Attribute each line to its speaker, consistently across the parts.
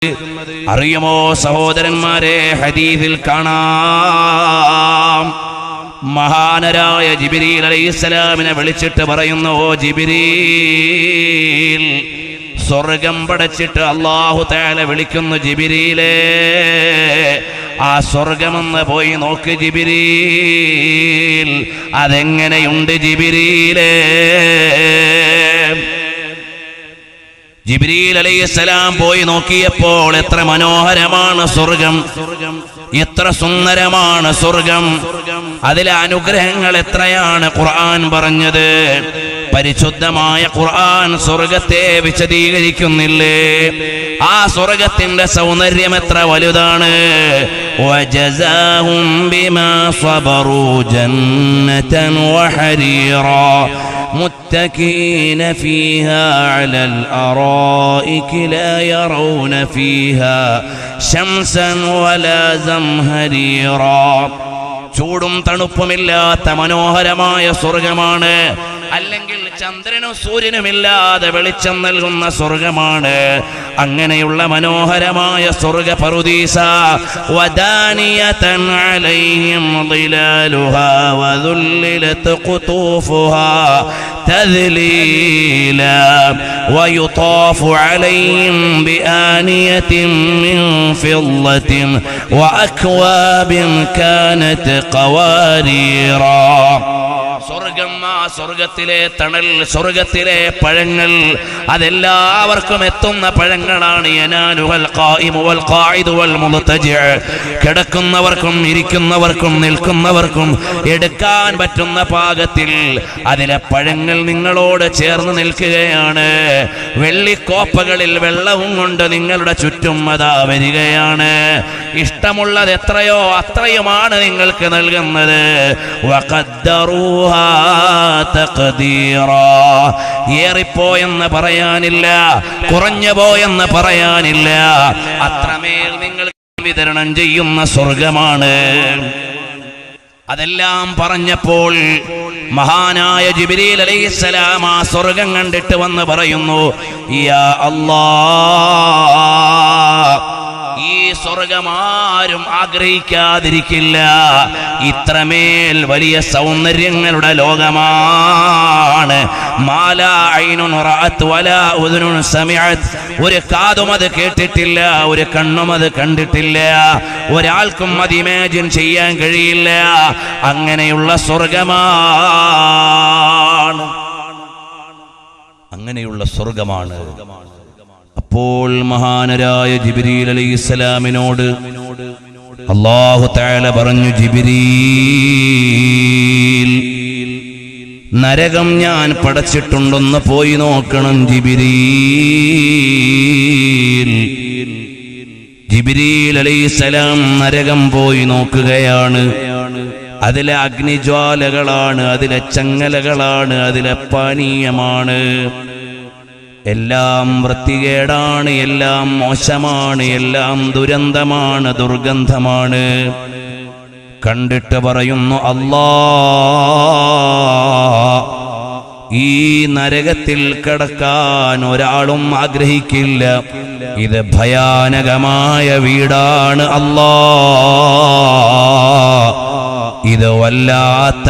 Speaker 1: അറിയുമോ സഹോദരന്മാരെ ഹദീദിൽ കാണാം മഹാനരായ ജിബിരീൽ അലൈഹിസ്സലാമിനെ വിളിച്ചിട്ട് പറയുന്നു ഓ ജിബിരീൽ സ്വർഗം പടച്ചിട്ട് അള്ളാഹു താല വിളിക്കുന്നു ജിബിരിയിലേ ആ സ്വർഗമെന്ന് പോയി നോക്ക് ജിബിരീൽ അതെങ്ങനെയുണ്ട് ജിബിരിയിലേ ജിബ്രീൽ അലൈഹിസ്സലാം പോയി നോക്കിയപ്പോൾ എത്ര മനോഹരമാണ് സ്വർഗം എത്ര സുന്ദരമാണ് സ്വർഗം അതിലെ അനുഗ്രഹങ്ങൾ എത്രയാണ് ഖുർആൻ പറഞ്ഞത് പരിശുദ്ധമായ ഖുർആൻ സ്വർഗത്തെ വിശദീകരിക്കുന്നില്ലേ ആ സ്വർഗത്തിന്റെ സൗന്ദര്യം എത്ര വലുതാണ് وجزاهم بما صبروا جنة وحريرا متكئين فيها على الأرائك لا يرون فيها شمسا ولا زمهريرا ചൂടും തണുപ്പുമില്ലാത്ത മനോഹരമായ സ്വർഗമാണ് അല്ലെങ്കിൽ ചന്ദ്രനും സൂര്യനുമില്ലാതെ വെളിച്ചം നൽകുന്ന സ്വർഗമാണ് അങ്ങനെയുള്ള മനോഹരമായ സ്വർഗ പറുദീസ വദാനിയതൻ അലൈഹിം ളിലാലുഹാ വദുല്ലിലത് ഖുതൂഫുഹാ تذليلا ويطاف عليهم بآنية من فضة وأكواب كانت قواريرا സ്വർഗം ആ സ്വർഗത്തിലെ തണൽ സ്വർഗത്തിലെ പഴങ്ങൾ അതെല്ലാവർക്കും എത്തുന്ന പഴങ്ങളാണ് യനാലുവൽ ഖായിമു വൽ ഖായിദു വൽ മുൽതജിഅ. കിടക്കുന്നവർക്കും ഇരിക്കുന്നവർക്കും നിൽക്കുന്നവർക്കും എടുക്കാൻ പറ്റുന്ന പാകത്തിൽ അതിലെ പഴങ്ങൾ നിങ്ങളോട് ചേർന്ന് നിൽക്കുകയാണ് വെള്ളിക്കോപ്പകളിൽ വെള്ളവും കൊണ്ട് നിങ്ങളുടെ ചുറ്റും അതാ വരികയാണ് ഇഷ്ടമുള്ളത് എത്രയോ അത്രയുമാണ് നിങ്ങൾക്ക് നൽകുന്നത് വഖദ്ദറൂഹാ തഖ്ദീറാ. ഏറിപ്പോയെന്ന് പറയാനില്ല കുറഞ്ഞു പോയെന്ന് പറയാനില്ല അത്രമേൽ നിങ്ങൾ വിതരണം ചെയ്യുന്ന സ്വർഗമാണ് അതെല്ലാം പറഞ്ഞപ്പോൾ മഹാനായ ജിബിരിൽ അലൈഹിസ്സലാം ആ സ്വർഗം കണ്ടിട്ട് വന്ന് പറയുന്നു യാ അല്ലാ ഈ സ്വർഗം ആരും ആഗ്രഹിക്കാതിരിക്കില്ല ഇത്രമേൽ വലിയ സൗന്ദര്യങ്ങളുടെ ലോകമാണ് മാലാ ഐനുൻ റഅത്ത് വലാ ഉദുനുൻ സമിഅത്ത് ഒരു കാതും അത് കേട്ടിട്ടില്ല ഒരു കണ്ണും അത് കണ്ടിട്ടില്ല ഒരാൾക്കും അത് ഇമാജിൻ ചെയ്യാൻ കഴിയില്ല അങ്ങനെയുള്ള സ്വർഗമാണ് അങ്ങനെയുള്ള സ്വർഗമാണ് അപ്പോൾ മഹാനരായ ജിബിരീൽ അലൈഹി ഇസ്ലാമിനോട് അള്ളാഹു താല പറഞ്ഞു ജിബിരീൽ നരകം ഞാൻ പടച്ചിട്ടുണ്ടൊന്ന് പോയി നോക്കണം ജിബിരീൽ ജിബിരീൽ അലൈഹിസ്സലാം നരകം പോയി നോക്കുകയാണ് അതിലെ അഗ്നിജ്വാലകളാണ് അതിലെ ചങ്ങലകളാണ് അതിലെ പാനീയമാണ് എല്ലാം വൃത്തികേടാണ് എല്ലാം മോശമാണ് എല്ലാം ദുരന്തമാണ് ദുർഗന്ധമാണ് കണ്ടിട്ട് പറയുന്നു അല്ലാ ഈ നരകത്തിൽ കിടക്കാൻ ഒരാളും ആഗ്രഹിക്കില്ല ഇത് ഭയാനകമായ വീടാണ് അല്ലാ ഇത് വല്ലാത്ത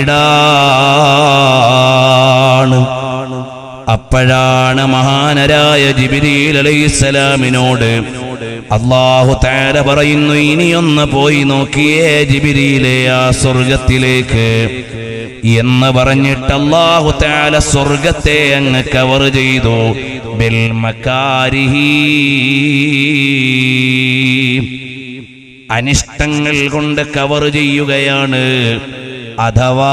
Speaker 1: വീടാണ് അപ്പോഴാണ് മഹാനരായ ജിബിരിൽ അലൈഹിസ്സലാമിനോട് അള്ളാഹു താര പറയുന്നു ഇനിയൊന്ന് പോയി നോക്കിയേ ജിബിരിയിലെ ആ സ്വർഗത്തിലേക്ക് എന്ന് പറഞ്ഞിട്ട് അള്ളാഹു താല സ്വർഗത്തെ അങ്ങ് കവർ ചെയ്തു ബിൽ മക്കാരിഹി അനിഷ്ടങ്ങൾ കൊണ്ട് കവർ ചെയ്യുകയാണ് അഥവാ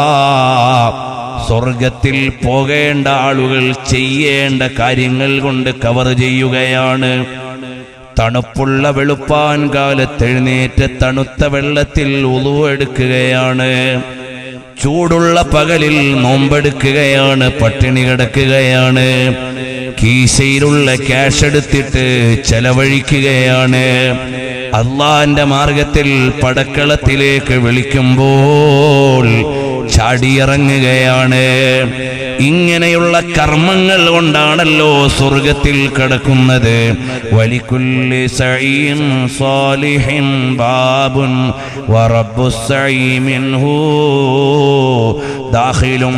Speaker 1: സ്വർഗത്തിൽ പോകേണ്ട ആളുകൾ ചെയ്യേണ്ട കാര്യങ്ങൾ കൊണ്ട് കവർ ചെയ്യുകയാണ് തണുപ്പുള്ള വെളുപ്പാൻ കാലത്തെഴുന്നേറ്റ് തണുത്ത വെള്ളത്തിൽ ഉളുവെടുക്കുകയാണ് ചൂടുള്ള പകലിൽ നോമ്പെടുക്കുകയാണ് പട്ടിണി കിടക്കുകയാണ് കീശയിലുള്ള ക്യാഷ് എടുത്തിട്ട് ചെലവഴിക്കുകയാണ് അള്ളാന്റെ മാർഗത്തിൽ പടക്കളത്തിലേക്ക് വിളിക്കുമ്പോൾ ചാടിയിറങ്ങുകയാണ് ഇങ്ങനെയുള്ള കർമ്മങ്ങൾ കൊണ്ടാണല്ലോ സ്വർഗത്തിൽ കിടക്കുന്നത് വലിക്കുല്ലി സഈൻ സാലിഹിൻ ബാബുൻ വറബ്ബു സഈ മിൻഹു ദാഖിലും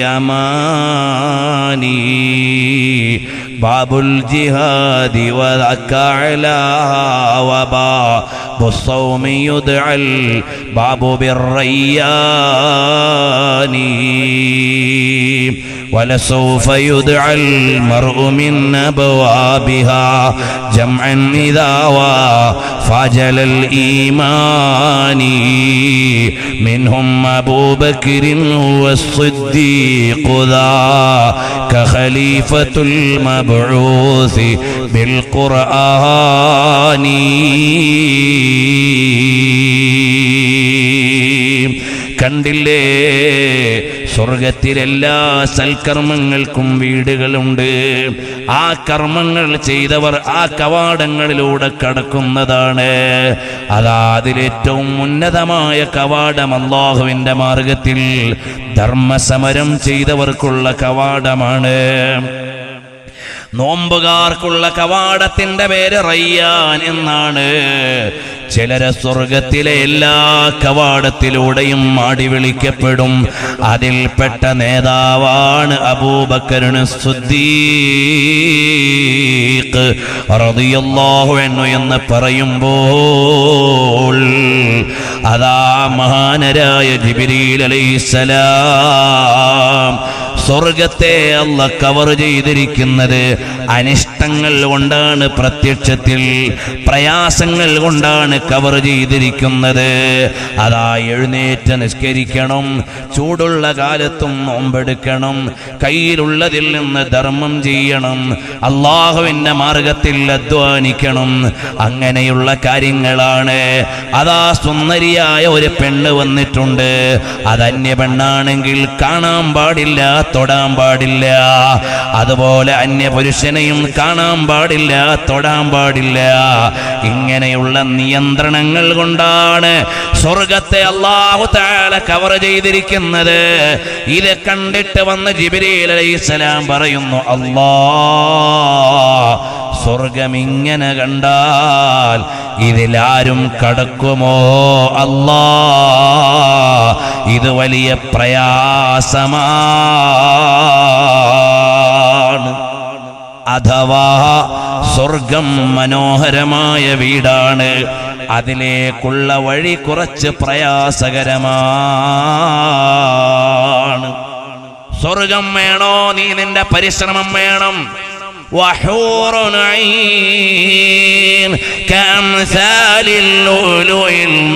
Speaker 1: ബിയമാനി ബാബുൽ ജിഹാദി وذاك على وباب الصوم يدعى الباب بالريان ولسوف يدعى المرء من أبوابها جمعا إذا وفاجل الإيمان منهم أبو بكر والصديق ذا كخليفة المبعوث بالقرآن കണ്ടില്ലേ സ്വർഗത്തിലെല്ലാ സൽക്കർമ്മങ്ങൾക്കും വീടുകളുണ്ട് ആ കർമ്മങ്ങൾ ചെയ്തവർ ആ കവാടങ്ങളിലൂടെ കടക്കുന്നതാണ് അതാ അതിലേറ്റവും ഉന്നതമായ കവാടം അള്ളാഹുവിന്റെ മാർഗത്തിൽ ധർമ്മസമരം ചെയ്തവർക്കുള്ള കവാടമാണ് നോമ്പുകാർക്കുള്ള കവാടത്തിന്റെ പേര് റയ്യാൻ എന്നാണ് ചിലരെ സ്വർഗത്തിലെ എല്ലാ കവാടത്തിലൂടെയും മാടി വിളിക്കപ്പെടും അതിൽപ്പെട്ട നേതാവാണ് അബൂബക്കറിന് സുദ്ദീഖ് റളിയല്ലാഹു അൻഹു എന്ന് പറയുമ്പോൾ അതാ മഹാനരായ ജിബ്രീൽ അലൈഹിസ്സലാം സ്വർഗത്തെ അല്ല കവർ ചെയ്തിരിക്കുന്നത് അനിഷ്ടങ്ങൾ കൊണ്ടാണ് പ്രത്യക്ഷത്തിൽ പ്രയാസങ്ങൾ കൊണ്ടാണ് കവർ ചെയ്തിരിക്കുന്നത് അതാ എഴുന്നേറ്റ് നിസ്കരിക്കണം ചൂടുള്ള കാലത്തും നോമ്പെടുക്കണം കയ്യിലുള്ളതിൽ നിന്ന് ധർമ്മം ചെയ്യണം അള്ളാഹുവിൻ്റെ മാർഗത്തിൽ അധ്വാനിക്കണം അങ്ങനെയുള്ള കാര്യങ്ങളാണ് അതാ സുന്ദരിയായ ഒരു പെണ്ണ് വന്നിട്ടുണ്ട് അത് അന്യ പെണ്ണാണെങ്കിൽ കാണാൻ പാടില്ല തൊടാൻ പാടില്ല അതുപോലെ അന്യ പുരുഷനെയും കാണാൻ പാടില്ല തൊടാൻ പാടില്ല ഇങ്ങനെയുള്ള നിയന്ത്രണങ്ങൾ കൊണ്ടാണ് സ്വർഗത്തെ അള്ളാഹു താല കവർ ചെയ്തിരിക്കുന്നത് ഇത് കണ്ടിട്ട് വന്ന് ജിബിരിൽ അലൈഹിസ്സലാം പറയുന്നു അല്ലാ സ്വർഗം ഇങ്ങനെ കണ്ടാൽ ഇതിലാരും കടക്കുമോ അല്ലാ ഇത് വലിയ പ്രയാസമാണ് അഥവാ സ്വർഗം മനോഹരമായ വീടാണ് അതിലേക്കുള്ള വഴി കുറച്ച് പ്രയാസകരമാണ് സ്വർഗം വേണോ നീ നിന്റെ പരിശ്രമം വേണം وحور عين كأمثال اللؤلؤ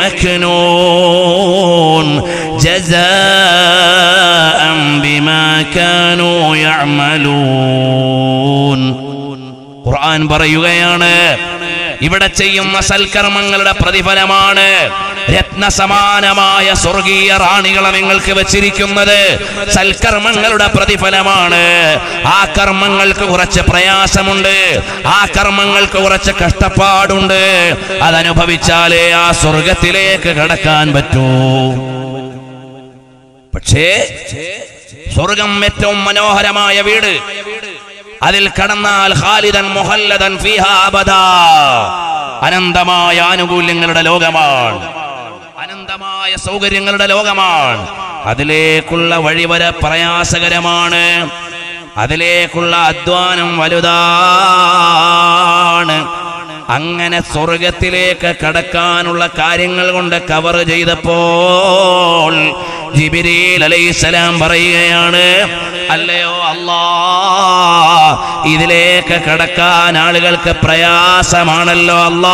Speaker 1: المكنون جزاء بما كانوا يعملون ഖുർആൻ പറയുകയാണ് ഇവിടെ ചെയ്യുന്ന സൽക്കർമ്മങ്ങളുടെ പ്രതിഫലമാണ് രത്നസമാനമായ സ്വർഗീയ റാണികളെ നിങ്ങൾക്ക് വെച്ചിരിക്കുന്നത് സൽക്കർമ്മങ്ങളുടെ പ്രതിഫലമാണ് ആ കർമ്മങ്ങൾക്ക് കുറച്ച് പ്രയാസമുണ്ട് ആ കർമ്മങ്ങൾക്ക് കുറച്ച് കഷ്ടപ്പാടുണ്ട് അതനുഭവിച്ചാലേ ആ സ്വർഗത്തിലേക്ക് കടക്കാൻ പറ്റൂ പക്ഷേ സ്വർഗം ഏറ്റവും മനോഹരമായ വീട് അതിൽ കടന്നാൽ ഖാലിദൻ മുഹല്ലദൻ ഫീഹാ അബദാ അനന്തമായ ആനുകൂല്യങ്ങളുടെ ലോകമാണ് അനന്തമായ സൗകര്യങ്ങളുടെ ലോകമാണ് അതിലേക്കുള്ള വഴിവര പ്രയാസകരമാണ് അതിലേക്കുള്ള അധ്വാനം വലുതാണ് അങ്ങനെ സ്വർഗത്തിലേക്ക് കടക്കാനുള്ള കാര്യങ്ങൾ കൊണ്ട് കവർ ചെയ്തപ്പോൾ ജിബിരിൽ അലൈഹിസ്സലാം പറയുകയാണ് അല്ലയോ അല്ലാ ഇതിലേക്ക് കടക്കാൻ ആളുകൾക്ക് പ്രയാസമാണല്ലോ അല്ലാ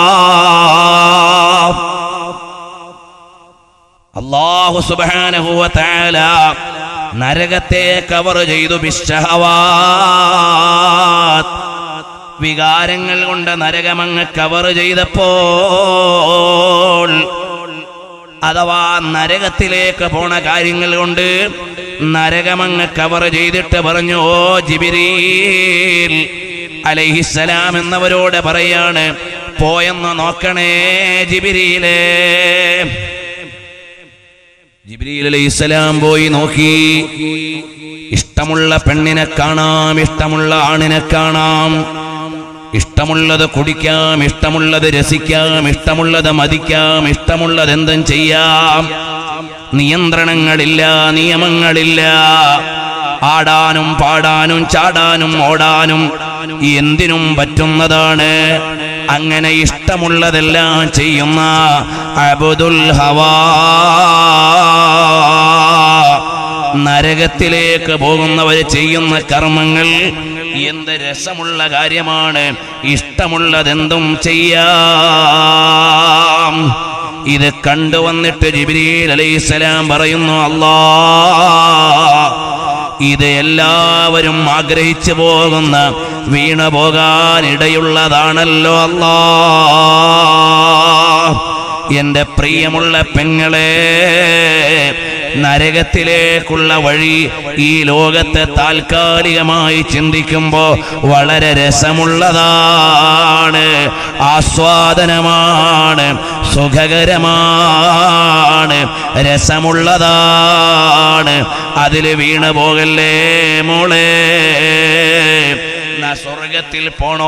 Speaker 1: അള്ളാഹു സുബ്ഹാനഹു വ തആല നരകത്തെ കവർ ചെയ്തു ബിശ്ശഹവാത്ത് വികാരങ്ങൾ കൊണ്ട് നരകമങ്ങ് കവർ ചെയ്തപ്പോൾ അഥവാ നരകത്തിലേക്ക് പോണ കാര്യങ്ങൾ കൊണ്ട് നരകമങ്ങ് കവർ ചെയ്തിട്ട് പറഞ്ഞു ഓ ജിബിരീൽ അലൈഹിസ്സലാം എന്നവരോട് പറയാണ് പോയെന്ന് നോക്കണേ ജിബിരിയിലേ ജിബ്രീൽ അലൈഹിസ്സലാം പോയി നോക്കി ഇഷ്ടമുള്ള പെണ്ണിനെ കാണാം ഇഷ്ടമുള്ള ആണിനെ കാണാം ഇഷ്ടമുള്ളത് കുടിക്കാം ഇഷ്ടമുള്ളത് രസിക്കാം ഇഷ്ടമുള്ളത് മതിക്കാം ഇഷ്ടമുള്ളത് എന്തും ചെയ്യാം നിയന്ത്രണങ്ങളില്ല നിയമങ്ങളില്ല ആടാനും പാടാനും ചാടാനും ഓടാനും എന്തിനും പറ്റുന്നതാണ് അങ്ങനെ ഇഷ്ടമുള്ളതെല്ലാം ചെയ്യുന്ന അബുദുൽ ഹവാ നരകത്തിലേക്ക് പോകുന്നവർ ചെയ്യുന്ന കർമ്മങ്ങൾ എന്ത് രസമുള്ള കാര്യമാണ് ഇഷ്ടമുള്ളതെന്തും ചെയ്യാം ഇത് കണ്ടുവന്നിട്ട് ജിബ്രീൽ അലൈഹിസ്സലാം പറയുന്നു അല്ലാ ഇത് എല്ലാവരും ആഗ്രഹിച്ചു പോകുന്ന വീണു പോകാനിടയുള്ളതാണല്ലോ അല്ലാ എന്റെ പ്രിയമുള്ള പെങ്ങളെ നരകത്തിലേക്കുള്ള വഴി ഈ ലോകത്തെ താൽക്കാലികമായി ചിന്തിക്കുമ്പോൾ വളരെ രസമുള്ളതാണ് ആസ്വാദനമാണ് സുഖകരമാണ് രസമുള്ളതാണ് അതിൽ വീണു പോകല്ലേ മോളെ ന സ്വർഗത്തിൽ പോണോ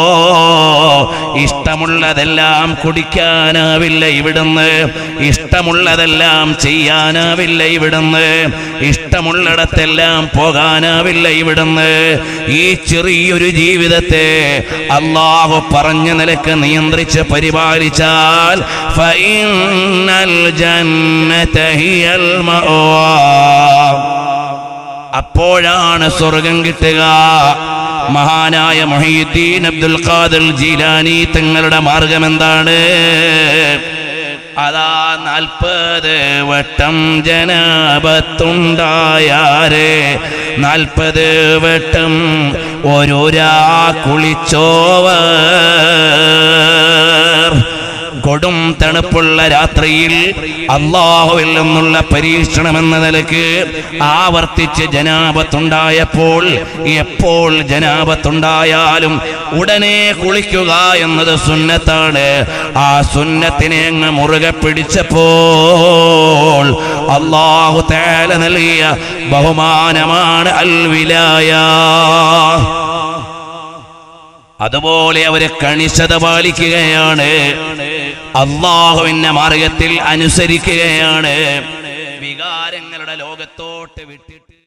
Speaker 1: ഇഷ്ടമുള്ളതെല്ലാം കുടിക്കാനാവില്ല ഇവിടുന്ന് ഇഷ്ടമുള്ളതെല്ലാം ചെയ്യാനാവില്ല ഇവിടുന്ന് ഇഷ്ടമുള്ളിടത്തെല്ലാം പോകാനാവില്ല ഇവിടുന്ന് ഈ ചെറിയൊരു ജീവിതത്തെ അള്ളാഹു പറഞ്ഞ നിലക്ക് നിയന്ത്രിച്ച് പരിപാലിച്ചാൽ ഫഇന്നൽ ജന്നത ഹിയൽ മഅവാ അപ്പോഴാണ് സ്വർഗം കിട്ടുക മഹാനായ മൊഹീദ്ദീൻ അബ്ദുൽ ഖാദിർ ജീലാനി തങ്ങളുടെ മാർഗം എന്താണ് അതാ നാൽപ്പത് വട്ടം ജനാപത്തുണ്ടായാരെ നാൽപ്പത് വട്ടം ഓരോരാ കുളിച്ചോവർ കൊടും തണുപ്പുള്ള രാത്രിയിൽ അള്ളാഹുവിൽ നിന്നുള്ള പരീക്ഷണം എന്ന നിലക്ക് ആവർത്തിച്ച് ജനാപത്തുണ്ടായപ്പോൾ എപ്പോൾ ജനാപത്തുണ്ടായാലും ഉടനെ കുളിക്കുക എന്നത് സുന്നത്താണ് ആ സുന്നത്തിനെ അങ്ങ് മുറുകെ പിടിച്ചപ്പോൾ അള്ളാഹു തേല നൽകിയ ബഹുമാനമാണ് അൽവിലായ അതുപോലെ അവരെ കണിശത പാലിക്കുകയാണ് അള്ളാഹുവിന്റെ മാർഗത്തിൽ അനുസരിക്കുകയാണ് വികാരങ്ങളുടെ ലോകത്തോട്ട് വിട്ടു